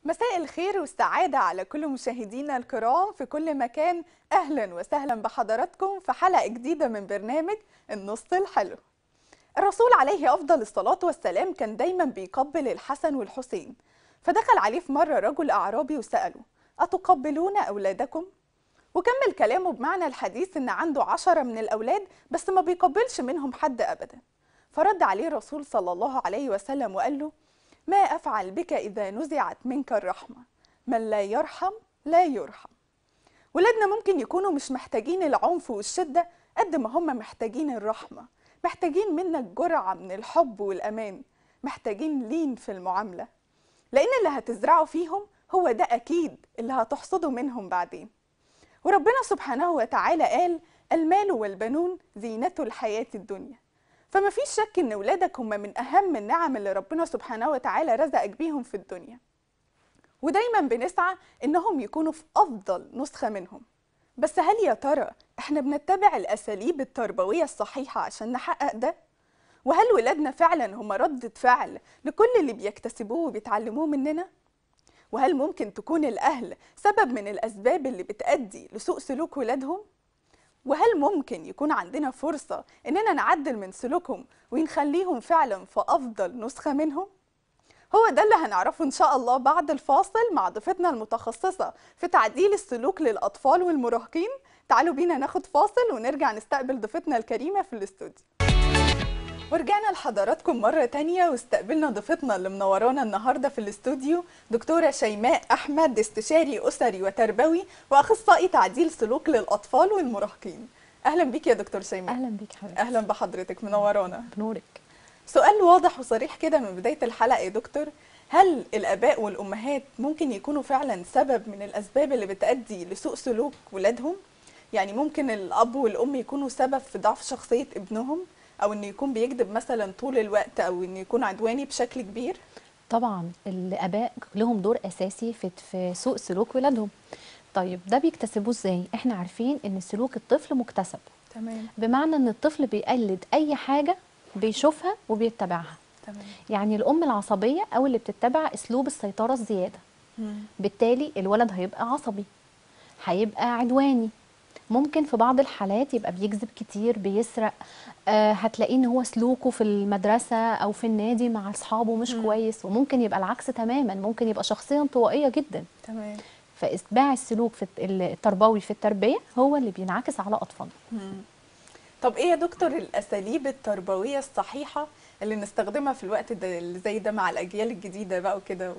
مساء الخير والسعادة على كل مشاهدينا الكرام في كل مكان أهلا وسهلا بحضراتكم في حلقة جديدة من برنامج النص الحلو الرسول عليه أفضل الصلاة والسلام كان دايما بيقبل الحسن والحسين فدخل عليه في مرة رجل أعرابي وسأله أتقبلون أولادكم؟ وكمل كلامه بمعنى الحديث إن عنده عشرة من الأولاد بس ما بيقبلش منهم حد أبدا فرد عليه الرسول صلى الله عليه وسلم وقال له ما أفعل بك إذا نزعت منك الرحمة من لا يرحم لا يرحم ولادنا ممكن يكونوا مش محتاجين العنف والشدة قد ما هم محتاجين الرحمة محتاجين منك جرعة من الحب والأمان محتاجين لين في المعاملة لأن اللي هتزرعه فيهم هو ده أكيد اللي هتحصده منهم بعدين وربنا سبحانه وتعالى قال المال والبنون زينة الحياة الدنيا فما فيش شك ان ولادك هم من اهم النعم اللي ربنا سبحانه وتعالى رزقك بيهم في الدنيا ودايما بنسعى انهم يكونوا في افضل نسخة منهم بس هل يا ترى احنا بنتبع الاساليب التربوية الصحيحة عشان نحقق ده؟ وهل ولادنا فعلا هم ردة فعل لكل اللي بيكتسبوه وبيتعلموه مننا؟ وهل ممكن تكون الأهل سبب من الأسباب اللي بتأدي لسوء سلوك ولادهم؟ وهل ممكن يكون عندنا فرصة إننا نعدل من سلوكهم ونخليهم فعلا في أفضل نسخة منهم؟ هو ده اللي هنعرفه إن شاء الله بعد الفاصل مع ضيفتنا المتخصصة في تعديل السلوك للأطفال والمراهقين تعالوا بينا ناخد فاصل ونرجع نستقبل ضيفتنا الكريمة في الاستوديو ورجعنا لحضراتكم مرة تانية واستقبلنا ضيفتنا اللي منورانا النهاردة في الاستوديو دكتورة شيماء أحمد استشاري أسري وتربوي وأخصائي تعديل سلوك للأطفال والمراهقين أهلا بيك يا دكتور شيماء اهلا بيك حبيبتي أهلا بحضرتك منورانا بنورك سؤال واضح وصريح كده من بداية الحلقة يا دكتور هل الآباء والأمهات ممكن يكونوا فعلا سبب من الأسباب اللي بتأدي لسوء سلوك ولادهم؟ يعني ممكن الأب والأم يكونوا سبب في ضعف شخصية ابنهم أو إنه يكون بيكذب مثلا طول الوقت أو إنه يكون عدواني بشكل كبير؟ طبعا الاباء لهم دور اساسي في في سوء سلوك ولادهم طيب ده بيكتسبوه ازاي احنا عارفين ان سلوك الطفل مكتسب تمام بمعنى ان الطفل بيقلد اي حاجه بيشوفها وبيتبعها تمام يعني الام العصبيه او اللي بتتبع اسلوب السيطره الزياده بالتالي الولد هيبقى عصبي هيبقى عدواني ممكن في بعض الحالات يبقى بيكذب كتير بيسرق آه هتلاقيه ان هو سلوكه في المدرسه او في النادي مع اصحابه مش مم. كويس وممكن يبقى العكس تماما ممكن يبقى شخصيه انطوائيه جدا تمام فاتباع السلوك في الت- التربوي في التربيه هو اللي بينعكس على اطفالنا مم. طب ايه يا دكتور الاساليب التربويه الصحيحه اللي نستخدمها في الوقت ده اللي زي ده مع الاجيال الجديده بقى وكده و...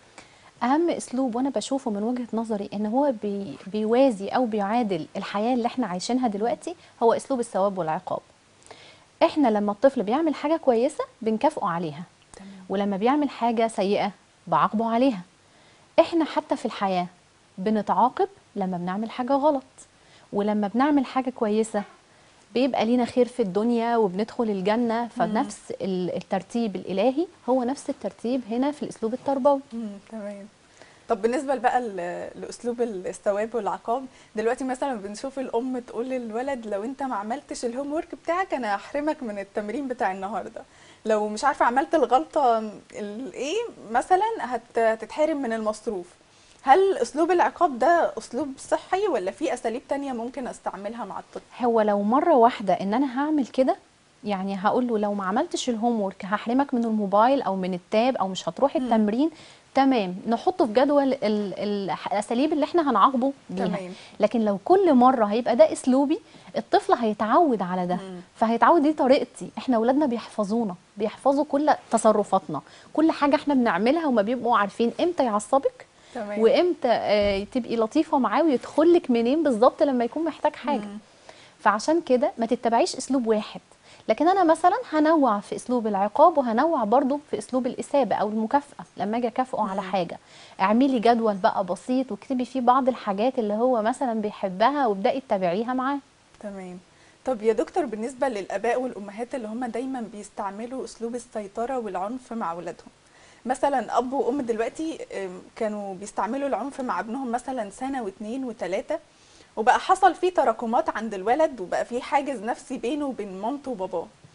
اهم اسلوب وانا بشوفه من وجهه نظري ان هو بي بيوازي او بيعادل الحياه اللي احنا عايشينها دلوقتي هو اسلوب الثواب والعقاب احنا لما الطفل بيعمل حاجه كويسه بنكافئه عليها تمام ولما بيعمل حاجه سيئه بعاقبه عليها احنا حتى في الحياه بنتعاقب لما بنعمل حاجه غلط ولما بنعمل حاجه كويسه بيبقى لينا خير في الدنيا وبندخل الجنه فنفس ال- الترتيب الالهي هو نفس الترتيب هنا في الاسلوب التربوي مم. تمام طب بالنسبه بقى ل- لاسلوب الثواب والعقاب دلوقتي مثلا بنشوف الام تقول للولد لو انت ما عملتش الهوم ورك بتاعك انا هحرمك من التمرين بتاع النهارده لو مش عارفه عملت الغلطه الايه مثلا هت- هتتحرم من المصروف هل اسلوب العقاب ده اسلوب صحي ولا في اساليب تانية ممكن استعملها مع الطفل هو لو مره واحده ان انا هعمل كده يعني هقول له لو ما عملتش الهوم ورك هحرمك من الموبايل او من التاب او مش هتروح مم. التمرين تمام نحطه في جدول ال- ال- الاساليب اللي احنا هنعاقبه بيها تمام. لكن لو كل مره هيبقى ده اسلوبي الطفل هيتعود على ده مم. فهيتعود دي طريقتي احنا اولادنا بيحفظونا بيحفظوا كل تصرفاتنا كل حاجه احنا بنعملها وما بيبقوا عارفين امتى يعصبك تمام وامتى آه، تبقي لطيفه معاه ويدخل لك منين بالظبط لما يكون محتاج حاجه مم. فعشان كده ما تتبعيش اسلوب واحد لكن انا مثلا هنوع في اسلوب العقاب وهنوع برضو في اسلوب الاثابه او المكافاه لما اجي اكافئه على مم. حاجه اعملي جدول بقى بسيط واكتبي فيه بعض الحاجات اللي هو مثلا بيحبها وابداي تتابعيها معاه تمام طب يا دكتور بالنسبة للآباء والأمهات اللي هم دايما بيستعملوا أسلوب السيطرة والعنف مع أولادهم مثلا أب وأم دلوقتي أم، كانوا بيستعملوا العنف مع ابنهم مثلا سنة واتنين وتلاتة وبقى حصل فيه تراكمات عند الولد وبقى فيه حاجز نفسي بينه وبين مامته وباباه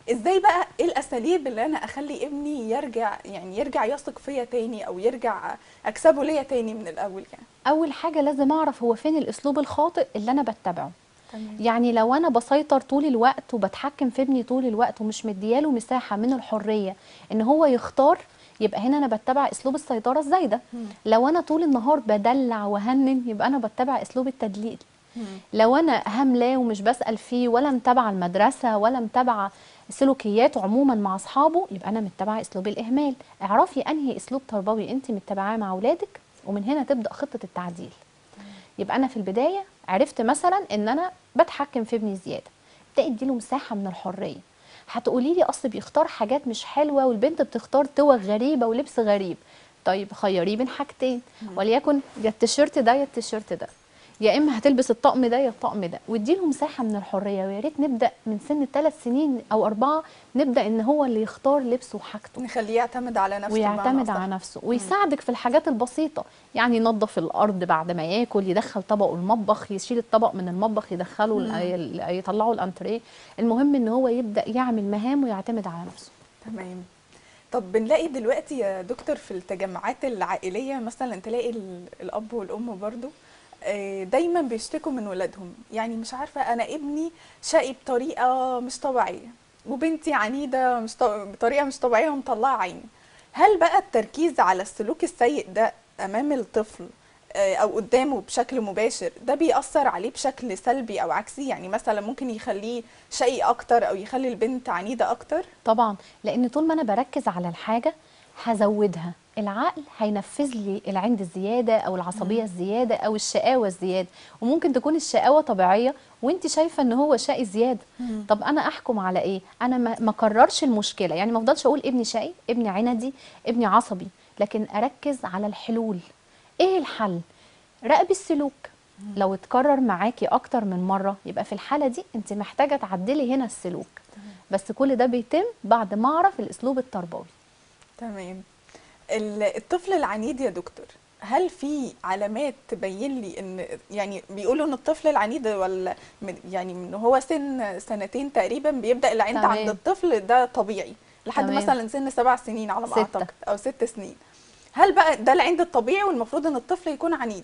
ازاي بقى ايه الاساليب اللي انا اخلي ابني يرجع يعني يرجع يثق فيا تاني او يرجع اكسبه ليا تاني من الاول يعني اول حاجه لازم اعرف هو فين الاسلوب الخاطئ اللي انا بتبعه تمام يعني لو انا بسيطر طول الوقت وبتحكم في ابني طول الوقت ومش مدياله مساحه من الحريه ان هو يختار يبقى هنا انا بتبع اسلوب السيطره الزايده مم. لو انا طول النهار بدلع وهنن يبقى انا بتبع اسلوب التدليل لو انا هملاه ومش بسال فيه ولا متابعه المدرسه ولا متابعه سلوكياته عموما مع اصحابه يبقى انا متبعه اسلوب الاهمال اعرفي انهي اسلوب تربوي انت متبعاه مع اولادك ومن هنا تبدا خطه التعديل يبقى انا في البدايه عرفت مثلا ان انا بتحكم في ابني زياده ابدا اديله مساحه من الحريه هتقولي لي اصل بيختار حاجات مش حلوه والبنت بتختار توغ غريبه ولبس غريب طيب خيريه بين حاجتين وليكن يا التيشيرت ده يا التيشيرت ده يا اما هتلبس الطقم ده يا الطقم ده واديله مساحه من الحريه ويا ريت نبدا من سن ثلاث سنين او اربعه نبدا ان هو اللي يختار لبسه وحاجته نخليه يعتمد على نفسه بمعنى ويعتمد أصح. على نفسه ويساعدك في الحاجات البسيطة يعني ينظف الأرض بعد ما ياكل يدخل طبقه المطبخ يشيل الطبق من المطبخ يدخله ال- ال- يطلعه الأنتريه المهم إن هو يبدأ يعمل مهام ويعتمد على نفسه تمام طب بنلاقي دلوقتي يا دكتور في التجمعات العائلية مثلا تلاقي ال- الأب والأم برضو آه، دايما بيشتكوا من ولادهم يعني مش عارفة أنا ابني شقي بطريقة مش طبيعية وبنتي عنيدة مش ط- بطريقة مش طبيعية ومطلعة عيني هل بقى التركيز على السلوك السيء ده أمام الطفل آه، أو قدامه بشكل مباشر ده بيأثر عليه بشكل سلبي أو عكسي يعني مثلا ممكن يخليه شقي أكتر أو يخلي البنت عنيدة أكتر طبعا لأن طول ما أنا بركز على الحاجة هزودها العقل هينفذ لي العند الزيادة أو العصبية الزيادة أو الشقاوة الزيادة وممكن تكون الشقاوة طبيعية وانت شايفة ان هو شقي زيادة مم. طب انا احكم على ايه انا ما ما اكررش المشكله يعني ما افضلش اقول ابني شقي ابني عندي ابني عصبي لكن اركز على الحلول ايه الحل راقبي السلوك لو اتكرر معاكي اكتر من مره يبقى في الحاله دي انت محتاجه تعدلي هنا السلوك بس كل ده بيتم بعد ما اعرف الاسلوب التربوي تمام ال- الطفل العنيد يا دكتور هل في علامات تبين لي ان يعني بيقولوا ان الطفل العنيد ولا من يعني من هو سن سنتين تقريبا بيبدأ العند تمام. عند الطفل ده طبيعي لحد تمام. مثلا سن سبع سنين على ما ستة. اعتقد او ست سنين هل بقى ده العند الطبيعي والمفروض ان الطفل يكون عنيد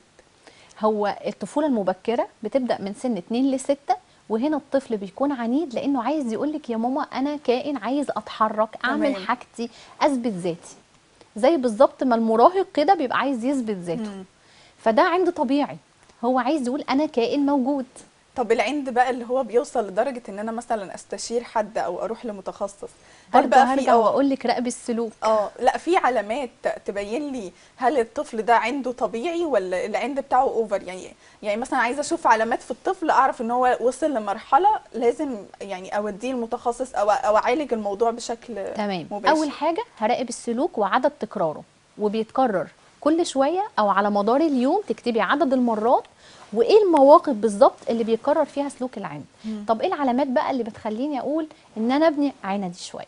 هو الطفوله المبكره بتبدا من سن 2 ل 6 وهنا الطفل بيكون عنيد لانه عايز يقول لك يا ماما انا كائن عايز اتحرك اعمل تمام. حاجتي اثبت ذاتي زي بالظبط ما المراهق كده بيبقى عايز يثبت ذاته مم. فده عند طبيعي هو عايز يقول انا كائن موجود طب العند بقى اللي هو بيوصل لدرجة ان انا مثلا استشير حد او اروح لمتخصص هل برضه بقى في هرجع اه واقول لك راقبي السلوك اه لا في علامات تبين لي هل الطفل ده عنده طبيعي ولا العند بتاعه اوفر يعني يعني مثلا عايزه اشوف علامات في الطفل اعرف ان هو وصل لمرحله لازم يعني اوديه المتخصص او او اعالج الموضوع بشكل تمام مباشر. اول حاجه هراقب السلوك وعدد تكراره وبيتكرر كل شويه او على مدار اليوم تكتبي عدد المرات وايه المواقف بالظبط اللي بيتكرر فيها سلوك العند مم. طب ايه العلامات بقى اللي بتخليني اقول ان انا ابني عندي شويه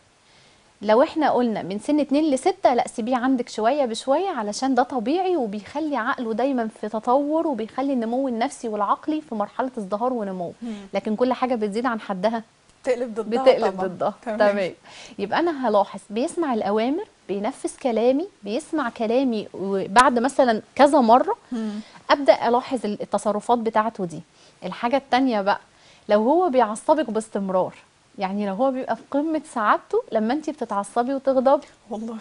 لو احنا قلنا من سن 2 ل 6 لا سيبيه عندك شويه بشويه علشان ده طبيعي وبيخلي عقله دايما في تطور وبيخلي النمو النفسي والعقلي في مرحله ازدهار ونمو مم. لكن كل حاجه بتزيد عن حدها بتقلب ضدها بتقلب طبعا ضدها تمام. تمام يبقى انا هلاحظ بيسمع الاوامر بينفذ كلامي بيسمع كلامي بعد مثلا كذا مره مم. ابدا الاحظ التصرفات بتاعته دي الحاجه التانية بقى لو هو بيعصبك باستمرار يعني لو هو بيبقى في قمه سعادته لما انت بتتعصبي وتغضبي والله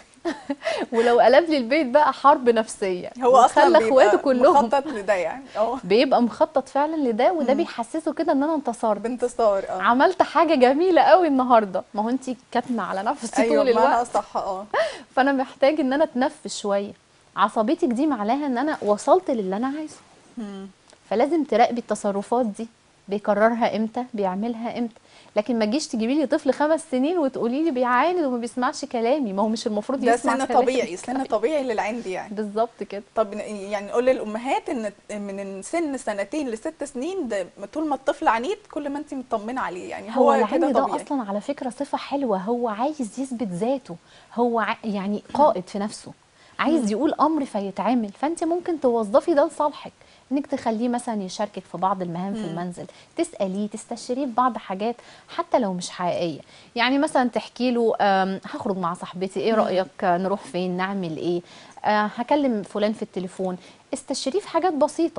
ولو قلب لي البيت بقى حرب نفسيه هو اصلا وخلى بيبقى اخواته كلهم مخطط لده يعني اه بيبقى مخطط فعلا لده وده مم. بيحسسه كده ان انا انتصرت بانتصار اه عملت حاجه جميله قوي النهارده ما هو انت كاتمه على نفسك ايوه طول بمعنى الوقت صح اه فانا محتاج ان انا اتنفس شويه عصبيتك دي معناها ان انا وصلت للي انا عايزه مم. فلازم تراقبي التصرفات دي بيكررها امتى بيعملها امتى لكن ما تجيش تجيبي لي طفل خمس سنين وتقولي لي بيعاند وما بيسمعش كلامي ما هو مش المفروض ده يسمع سن كلامي. طبيعي سن طبيعي للعند يعني بالظبط كده طب يعني نقول للامهات ان من سن سنتين لست سنين ده طول ما الطفل عنيد كل ما انت مطمنه عليه يعني هو هو, العند كده ده طبيعي اصلا على فكره صفه حلوه هو عايز يثبت ذاته هو ع... يعني قائد في نفسه عايز يقول امر فيتعمل فانت ممكن توظفي ده لصالحك انك تخليه مثلا يشاركك في بعض المهام في مم. المنزل تساليه تستشيريه في بعض حاجات حتى لو مش حقيقيه يعني مثلا تحكي له آم، هخرج مع صاحبتي ايه مم. رايك آه، نروح فين نعمل ايه آه، هكلم فلان في التليفون استشيريه في حاجات بسيطه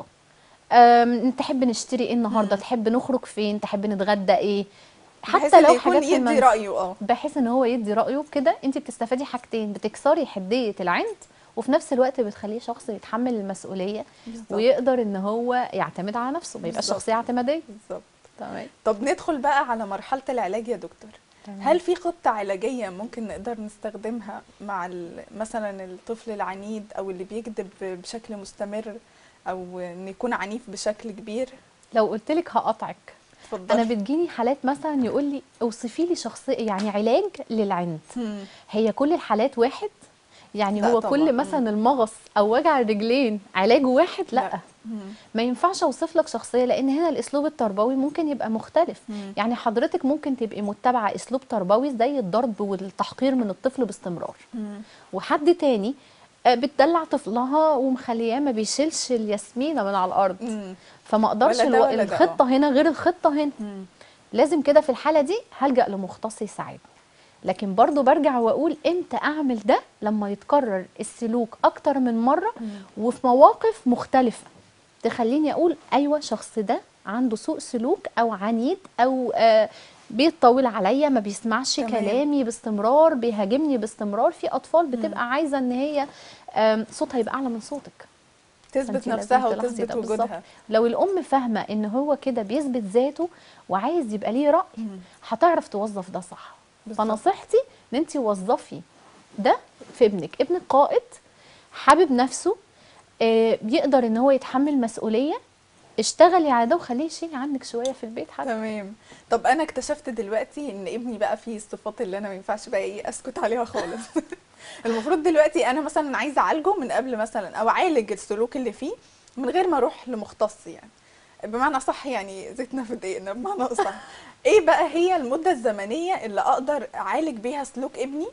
آم، تحب نشتري ايه النهارده مم. تحب نخرج فين تحب نتغدى ايه بحيث حتى إن لو يكون حاجات في يدي المنزل رايه اه بحيث ان هو يدي رايه بكده انت بتستفادي حاجتين بتكسري حديه العند وفي نفس الوقت بتخليه شخص يتحمل المسؤوليه بالظبط. ويقدر ان هو يعتمد على نفسه ما يبقاش بالظبط. شخصيه اعتماديه بالظبط تمام طب ندخل بقى على مرحله العلاج يا دكتور هل في خطة علاجية ممكن نقدر نستخدمها مع ال- مثلا الطفل العنيد أو اللي بيكذب بشكل مستمر أو إن يكون عنيف بشكل كبير؟ لو قلت لك هقطعك اتفضلي. انا بتجيني حالات مثلا يقول لي اوصفي لي شخصيه يعني علاج للعند مم. هي كل الحالات واحد يعني لا هو طبعاً. كل مم. مثلا المغص او وجع الرجلين علاجه واحد لا, مم. ما ينفعش اوصف لك شخصيه لان هنا الاسلوب التربوي ممكن يبقى مختلف مم. يعني حضرتك ممكن تبقي متبعه اسلوب تربوي زي الضرب والتحقير من الطفل باستمرار مم. وحد تاني آه، بتدلع طفلها ومخلياه ما بيشيلش الياسمينه من على الارض مم. فما اقدرش ولا ده الو... ولا ده، الخطه هنا غير الخطه هنا مم. لازم كده في الحاله دي هلجا لمختص يساعدني لكن برضو برجع واقول امتى اعمل ده لما يتكرر السلوك اكتر من مره مم. وفي مواقف مختلفه تخليني اقول ايوه الشخص ده عنده سوء سلوك او عنيد او آه بيطول عليا ما بيسمعش تمام. كلامي باستمرار بيهاجمني باستمرار في اطفال بتبقى عايزه ان هي آم، صوتها يبقى اعلى من صوتك تثبت فأنتي لازم نفسها تلاحظي وتثبت ده بالظبط. وجودها لو الام فاهمه ان هو كده بيثبت ذاته وعايز يبقى ليه راي مم. هتعرف توظف ده صح بالظبط. فنصيحتي ان انت وظفي ده في ابنك ابنك قائد حابب نفسه آه، بيقدر ان هو يتحمل مسؤوليه اشتغلي على ده وخليه يشيل عنك شويه في البيت حتى تمام طب انا اكتشفت دلوقتي ان ابني بقى فيه الصفات اللي انا ما ينفعش بقى ايه اسكت عليها خالص المفروض دلوقتي انا مثلا عايزه اعالجه من قبل مثلا او اعالج السلوك اللي فيه من غير ما اروح لمختص يعني بمعنى صح يعني زيتنا في دقيقنا بمعنى صح ايه بقى هي المده الزمنيه اللي اقدر اعالج بيها سلوك ابني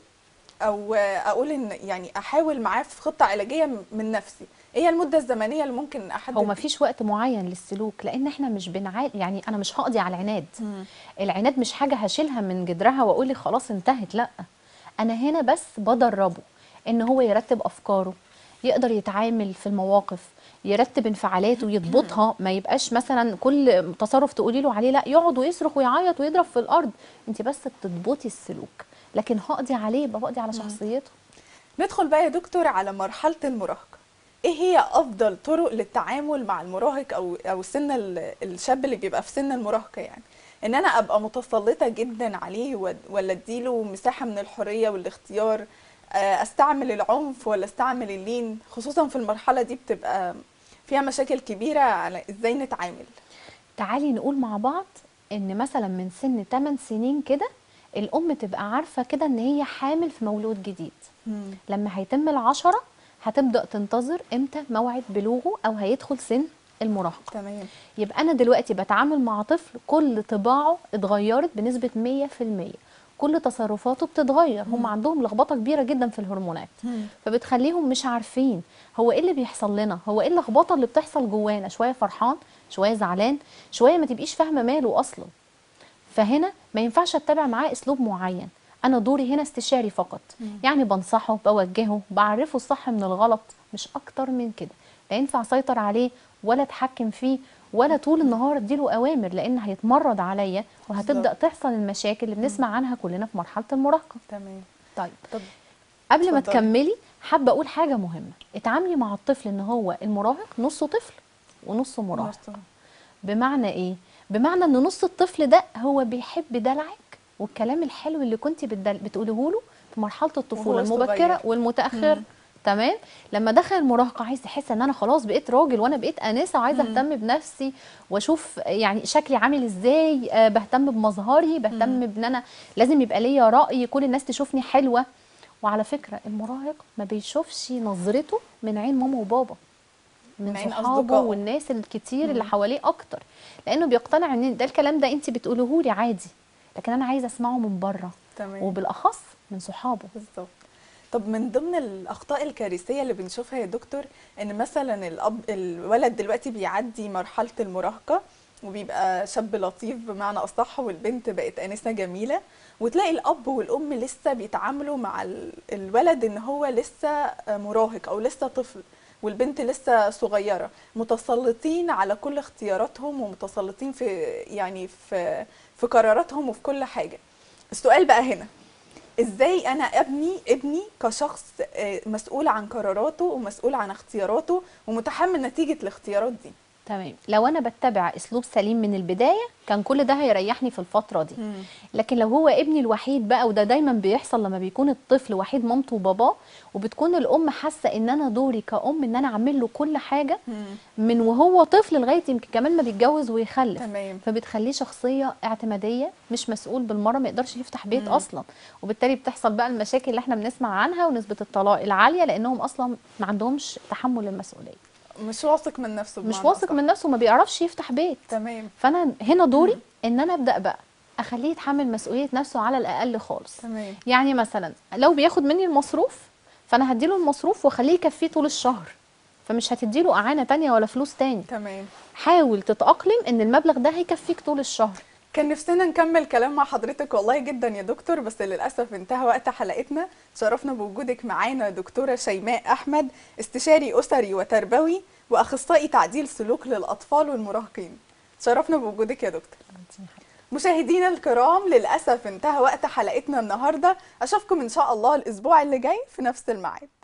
او اقول ان يعني احاول معاه في خطه علاجيه من نفسي ايه هي المده الزمنيه اللي ممكن احدد هو ما فيش وقت معين للسلوك لان احنا مش بنعال يعني انا مش هقضي على العناد مم. العناد مش حاجه هشيلها من جدرها واقول لي خلاص انتهت لا انا هنا بس بدربه ان هو يرتب افكاره يقدر يتعامل في المواقف يرتب انفعالاته ويضبطها ما يبقاش مثلا كل تصرف تقولي له عليه لا يقعد ويصرخ ويعيط ويضرب في الارض انت بس بتضبطي السلوك لكن هقضي عليه يبقى بقضي على شخصيته ندخل بقى يا دكتور على مرحلة المراهقة ايه هي افضل طرق للتعامل مع المراهق او او سن ال- الشاب اللي بيبقى في سن المراهقة يعني ان انا ابقى متسلطة جدا عليه ود- ولا اديله مساحة من الحرية والاختيار آه، استعمل العنف ولا استعمل اللين خصوصا في المرحلة دي بتبقى فيها مشاكل كبيرة على ازاي نتعامل تعالي نقول مع بعض ان مثلا من سن 8 سنين كده الام تبقى عارفه كده ان هي حامل في مولود جديد لما هيتم العشرة هتبدأ تنتظر امتى موعد بلوغه او هيدخل سن المراهقة تمام يبقى انا دلوقتي بتعامل مع طفل كل طباعه اتغيرت بنسبة 100% كل تصرفاته بتتغير هم عندهم لخبطة كبيرة جدا في الهرمونات مم. فبتخليهم مش عارفين هو ايه اللي بيحصل لنا هو ايه اللخبطة اللي بتحصل جوانا شوية فرحان شوية زعلان شوية ما تبقيش فاهمة ماله اصلا فهنا ما ينفعش اتبع معاه اسلوب معين انا دوري هنا استشاري فقط يعني بنصحه بوجهه بعرفه الصح من الغلط مش اكتر من كده لا ينفع اسيطر عليه ولا اتحكم فيه ولا طول النهار اديله اوامر لان هيتمرد عليا وهتبدا بالظبط. تحصل المشاكل اللي بنسمع عنها كلنا في مرحله المراهقه تمام طيب طب قبل ما اتفضلي. تكملي حابه اقول حاجه مهمه اتعاملي مع الطفل ان هو المراهق نصه طفل ونصه مراهق نص- بمعنى ايه بمعنى ان نص الطفل ده هو بيحب دلعك والكلام الحلو اللي كنت بتقوله له في مرحله الطفوله وهو المبكره صغير. والمتاخره تمام لما دخل المراهقه عايز يحس ان انا خلاص بقيت راجل وانا بقيت انسه وعايزه اهتم بنفسي واشوف يعني شكلي عامل ازاي آه، بهتم بمظهري بهتم بان انا لازم يبقى ليا راي كل الناس تشوفني حلوه وعلى فكره المراهق ما بيشوفش نظرته من عين ماما وبابا من من عين صحابه أصدقائه. والناس الكتير اللي حواليه اكتر لانه بيقتنع ان ده الكلام ده انت بتقوله لي عادي لكن انا عايزه اسمعه من بره تمام وبالاخص من صحابه بالظبط طب من ضمن الأخطاء الكارثية اللي بنشوفها يا دكتور إن مثلا الأب الولد دلوقتي بيعدي مرحلة المراهقة وبيبقى شاب لطيف بمعنى أصح والبنت بقت آنسة جميلة وتلاقي الأب والأم لسه بيتعاملوا مع ال- الولد إن هو لسه مراهق أو لسه طفل والبنت لسه صغيرة متسلطين على كل اختياراتهم ومتسلطين في يعني في في قراراتهم وفي كل حاجة السؤال بقى هنا ازاي انا ابني ابني كشخص آه، مسؤول عن قراراته ومسؤول عن اختياراته ومتحمل نتيجة الاختيارات دي تمام لو انا بتبع اسلوب سليم من البدايه كان كل ده هيريحني في الفتره دي لكن لو هو ابني الوحيد بقى وده دايما بيحصل لما بيكون الطفل وحيد مامته وباباه وبتكون الام حاسه ان انا دوري كأم ان انا اعمل له كل حاجه من وهو طفل لغايه يمكن كمان ما بيتجوز ويخلف تمام فبتخليه شخصيه اعتماديه مش مسؤول بالمره ما يقدرش يفتح بيت مم. اصلا وبالتالي بتحصل بقى المشاكل اللي احنا بنسمع عنها ونسبه الطلاق العاليه لانهم اصلا ما عندهمش تحمل المسؤوليه مش واثق من نفسه مش بمعنى واثق أصح. من نفسه وما بيعرفش يفتح بيت تمام فانا هنا دوري ان انا ابدا بقى اخليه يتحمل مسؤوليه نفسه على الاقل خالص تمام يعني مثلا لو بياخد مني المصروف فانا هديله المصروف واخليه يكفيه طول الشهر فمش هتديله اعانه تانية ولا فلوس تاني تمام حاول تتاقلم ان المبلغ ده هيكفيك طول الشهر كان نفسنا نكمل كلام مع حضرتك والله جدا يا دكتور بس للأسف انتهى وقت حلقتنا شرفنا بوجودك معانا دكتورة شيماء أحمد استشاري أسري وتربوي وأخصائي تعديل سلوك للأطفال والمراهقين شرفنا بوجودك يا دكتور مشاهدينا الكرام للأسف انتهى وقت حلقتنا النهاردة أشوفكم إن شاء الله الأسبوع اللي جاي في نفس الميعاد